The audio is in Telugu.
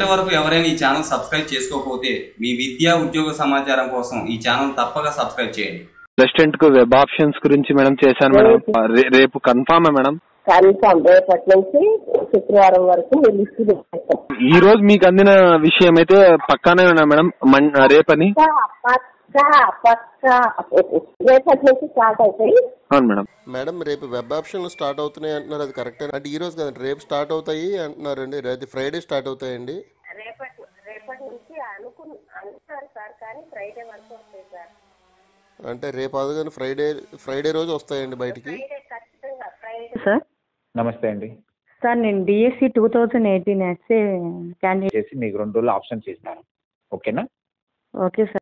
ఇప్పటి వరకు ఎవరైనా ఈ ఛానల్ సబ్స్క్రైబ్ చేసుకోకపోతే మీ విద్యా ఉద్యోగ సమాచారం కోసం ఈ ఛానల్ తప్పక సబ్స్క్రైబ్ చేయండి రెస్టారెంట్ కు వెబ్ ఆప్షన్స్ గురించి మేడం చేశాను మేడం రే- రేపు కన్ఫామా మేడం కన్ఫామ్ రేపటి నుంచి శుక్రవారం వరకు మీరు లిస్ట్ పెట్టాం ఈ రోజు మీకు అందిన విషయం అయితే పక్కానే ఉన్నా మేడం మన్- రేపని పక్కా పక్కా రేపటి నుంచి స్టార్ట్ అవుతాయి అవును మేడం మేడం రేపు వెబ్ ఆప్షన్లు స్టార్ట్ అవుతున్నాయి అంటున్నారు అది కరెక్టే అంటే ఈ రోజు కదండి రేపు స్టార్ట్ అవుతాయి అంటున్నారండి రేపు ఫ్రైడే స్టార్ట్ అవుతాయండి రేపటి రేపటి నుంచి అనుకు అనుకున్నారు సార్ కానీ ఫ్రైడే వరకు వస్తాయి సార్ అంటే రేపు అది కానీ ఫ్రైడే ఫ్రైడే రోజు వస్తాయండి బయటికి ఫ్రైడే ఖచ్చితంగా ఫ్రైడే సార్ నమస్తే అండి సార్ నేను DSC two thousand eighteen SA candidate చేసి మీకు రెండు రోజులు ఆప్షన్ చేసినాను ఓకేనా ఓకే సార్